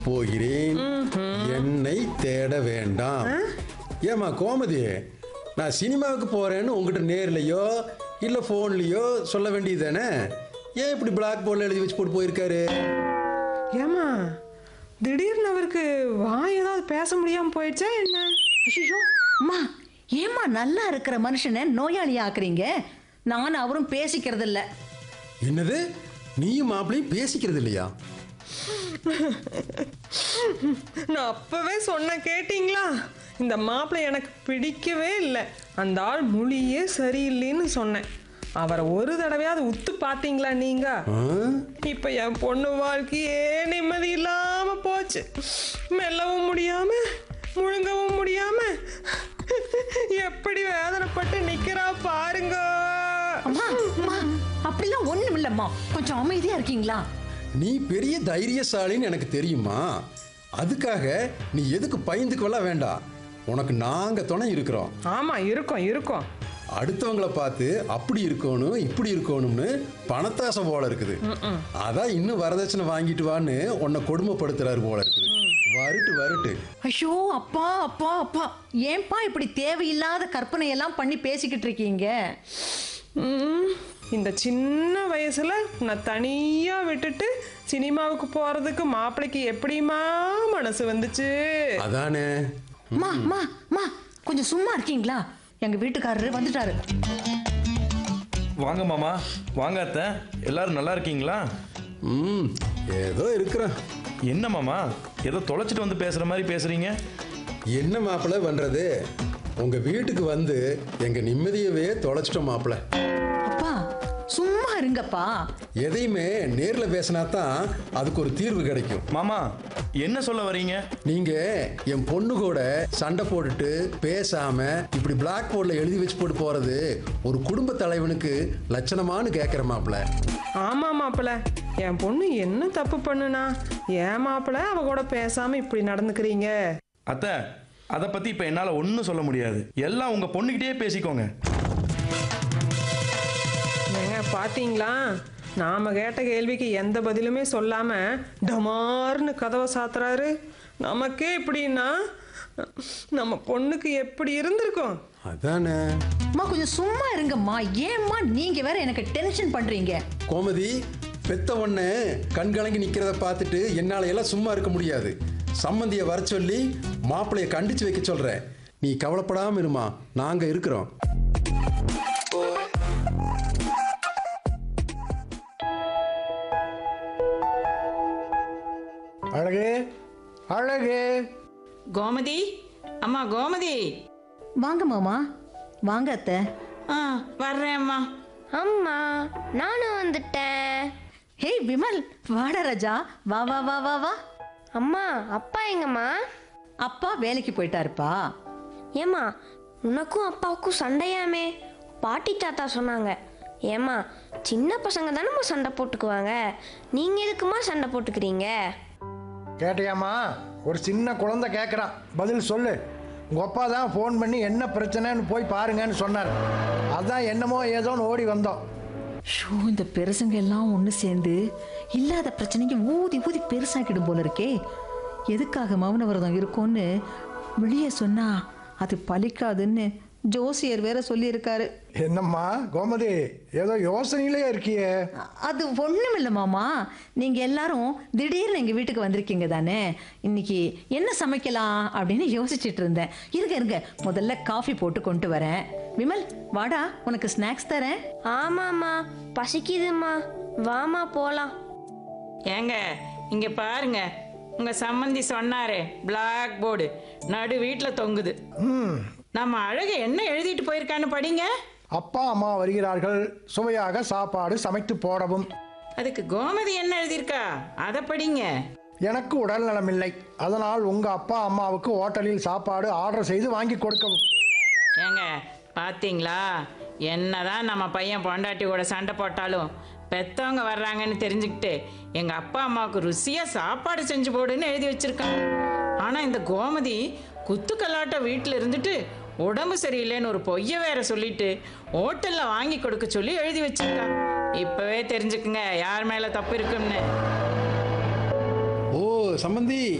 போகிறேன் என்னை தேட வேண்டாம் ஏமா கோமதி நான் சினிமாவுக்கு போறேன்னு உங்ககிட்ட நேர்லயோ இல்ல போன்லயோ சொல்ல வேண்டியது ஏன் இப்படி பிளாக் போர்டில் எழுதி வச்சு போட்டு போயிருக்காரு ஏமா திடீர்னு அவருக்கு வாய் ஏதாவது பேச முடியாம போயிடுச்சா என்ன ஐயோ அம்மா ஏம்மா நல்லா இருக்கிற மனுஷனை நோயாளி ஆக்குறீங்க நானும் அவரும் பேசிக்கிறது இல்ல என்னது நீயும் மாப்பிளையும் பேசிக்கிறது இல்லையா நான் அப்பவே சொன்ன கேட்டிங்களா இந்த மாப்பிள்ளை எனக்கு பிடிக்கவே இல்லை அந்த ஆள் மொழியே சரியில்லைன்னு சொன்னேன் அவரை ஒரு தடவையாவது உத்து பார்த்தீங்களா நீங்க ஆ? இப்ப என் பொண்ணு வாழ்க்கையே நிம்மதி இல்லாம போச்சு மெல்லவும் முடியாம முழுங்கவும் முடியாம எப்படி வேதனைப்பட்டு நிக்கிறா பாருங்க அம்மா அம்மா அப்படிலாம் ஒண்ணும் இல்லம்மா கொஞ்சம் அமைதியா இருக்கீங்களா நீ பெரிய தைரியசாலின்னு எனக்கு தெரியுமா அதுக்காக நீ எதுக்கு பயந்துக்கவெல்லாம் வேண்டாம் உனக்கு நாங்க துணை இருக்கிறோம் ஆமா இருக்கும் இருக்கும் அடுத்தவங்கள பார்த்து அப்படி இருக்கணும் இப்படி இருக்கணும்னு பணத்தாசை போல இருக்குது அதான் இன்னும் வரதட்சணை வாங்கிட்டு வான்னு உன்னை கொடுமைப்படுத்துறாரு போல இருக்குது வருட்டு வருட்டு ஐயோ அப்பா அப்பா அப்பா ஏன்பா இப்படி தேவையில்லாத கற்பனை எல்லாம் பண்ணி பேசிக்கிட்டு இருக்கீங்க ம், இந்த சின்ன வயசுல நான் தனியா விட்டுட்டு சினிமாவுக்கு போறதுக்கு மாப்பிள்ளைக்கு எப்படிமா மனசு வந்துச்சு அதானே அம்மா அம்மா அம்மா கொஞ்சம் சும்மா இருக்கீங்களா எங்க வீட்டுக்காரரு வந்துட்டாரு வாங்க மாமா வாங்க அத்தை எல்லாரும் நல்லா இருக்கீங்களா ம் ஏதோ இருக்கிறேன் என்ன மாமா ஏதோ தொலைச்சிட்டு வந்து பேசுற மாதிரி பேசுறீங்க என்ன மாப்பிள்ளை பண்றது உங்க வீட்டுக்கு வந்து எங்க நிம்மதியவே தொலைச்சிட்டோம் மாப்பிள்ளை அப்பா சும்மா இருங்கப்பா எதையுமே நேர்ல பேசினா தான் அதுக்கு ஒரு தீர்வு கிடைக்கும் மாமா என்ன சொல்ல வரீங்க நீங்க என் பொண்ணு கூட சண்டை போட்டுட்டு பேசாம இப்படி பிளாக் போர்டில் எழுதி வச்சு போட்டு போறது ஒரு குடும்ப தலைவனுக்கு லட்சணமான்னு கேட்குற மாப்பிள்ள ஆமா மாப்பிள்ள என் பொண்ணு என்ன தப்பு பண்ணுனா ஏன் மாப்பிள்ள அவ கூட பேசாம இப்படி நடந்துக்கிறீங்க அத்தை அதை பத்தி இப்ப என்னால ஒன்றும் சொல்ல முடியாது எல்லாம் உங்க பொண்ணுகிட்டயே பேசிக்கோங்க ஏங்க பாத்தீங்களா நாம கேட்ட கேள்விக்கு எந்த பதிலுமே சொல்லாம டமார்னு கதவை சாத்துறாரு நமக்கே இப்படின்னா நம்ம பொண்ணுக்கு எப்படி இருந்திருக்கும் அதானே அம்மா கொஞ்சம் சும்மா இருங்கம்மா ஏம்மா நீங்க வேற எனக்கு டென்ஷன் பண்றீங்க கோமதி பெத்த ஒண்ணு கண் கலங்கி நிக்கிறத பார்த்துட்டு என்னால எல்லாம் சும்மா இருக்க முடியாது சம்மந்திய வர சொல்லி மாப்பிளைய கண்டிச்சு வைக்க சொல்றேன் நீ கவலைப்படாம இருமா நாங்க இருக்கிறோம் அழகு அழகு கோமதி அம்மா கோமதி வாங்க மாமா வாங்க அத்தை ஆ வர்றேன் அம்மா அம்மா நானும் வந்துட்டேன் ஹே விமல் வாடா ராஜா வா வா வா வா வா அம்மா அப்பா எங்கம்மா அப்பா வேலைக்கு போயிட்டாருப்பா ஏம்மா உனக்கும் அப்பாவுக்கும் சண்டையாமே பாட்டி தாத்தா சொன்னாங்க ஏம்மா சின்ன பசங்க தானேம்மா சண்டை போட்டுக்குவாங்க நீங்க எதுக்குமா சண்டை போட்டுக்கிறீங்க கேட்டியாம்மா ஒரு சின்ன குழந்தை கேட்குறான் பதில் சொல்லு உங்கள் அப்பா தான் ஃபோன் பண்ணி என்ன பிரச்சனைன்னு போய் பாருங்கன்னு சொன்னார் அதான் என்னமோ ஏதோன்னு ஓடி வந்தோம் ஷோ இந்த பெருசங்க எல்லாம் ஒன்று சேர்ந்து இல்லாத பிரச்சனைக்கு ஊதி ஊதி பெருசாக்கிடும் போல இருக்கே எதுக்காக மௌன விரதம் இருக்கும்னு வெளியே சொன்னா அது பலிக்காதுன்னு ஜோசியர் வேற சொல்லியிருக்காரு என்னம்மா கோமதி ஏதோ யோசனையிலே இருக்கியே அ- அது ஒண்ணும் இல்ல மாமா நீங்க எல்லாரும் திடீர்னு எங்க வீட்டுக்கு வந்திருக்கீங்க தானே இன்னைக்கு என்ன சமைக்கலாம் அப்படின்னு யோசிச்சுட்டு இருந்தேன் இருங்க இருங்க முதல்ல காஃபி போட்டு கொண்டு வரேன் விமல் வாடா உனக்கு ஸ்நாக்ஸ் தரேன் ஆமாம்மா பசிக்குதும்மா வாமா போலாம் ஏங்க இங்க பாருங்க உங்க சம்மந்தி சொன்னாரே பிளாக் போர்டு நடு வீட்டில் தொங்குது ம் நம்ம அழகு என்ன எழுதிட்டு போயிருக்கான்னு படிங்க அப்பா அம்மா வருகிறார்கள் சுவையாக சாப்பாடு சமைத்து போடவும் அதுக்கு கோமதி என்ன எழுதியிருக்கா அதை படிங்க எனக்கு உடல் நலமில்லை அதனால் உங்கள் அப்பா அம்மாவுக்கு ஹோட்டலில் சாப்பாடு ஆர்டர் செய்து வாங்கி கொடுக்கவும் ஏங்க பாத்தீங்களா என்னதான் நம்ம பையன் பொண்டாட்டி கூட சண்டை போட்டாலும் பெத்தவங்க வர்றாங்கன்னு தெரிஞ்சுக்கிட்டு எங்க அப்பா அம்மாவுக்கு ருசியா சாப்பாடு செஞ்சு போடுன்னு எழுதி வச்சிருக்கான் ஆனா இந்த கோமதி குத்துக்கல்லாட்ட வீட்டில் இருந்துட்டு உடம்பு சரியில்லைன்னு ஒரு பொய்ய வேற சொல்லிட்டு ஹோட்டல்ல வாங்கி கொடுக்க சொல்லி எழுதி வச்சிருக்கான் இப்பவே தெரிஞ்சுக்குங்க யார் மேல தப்பு இருக்குன்னு ஓ சம்பந்தி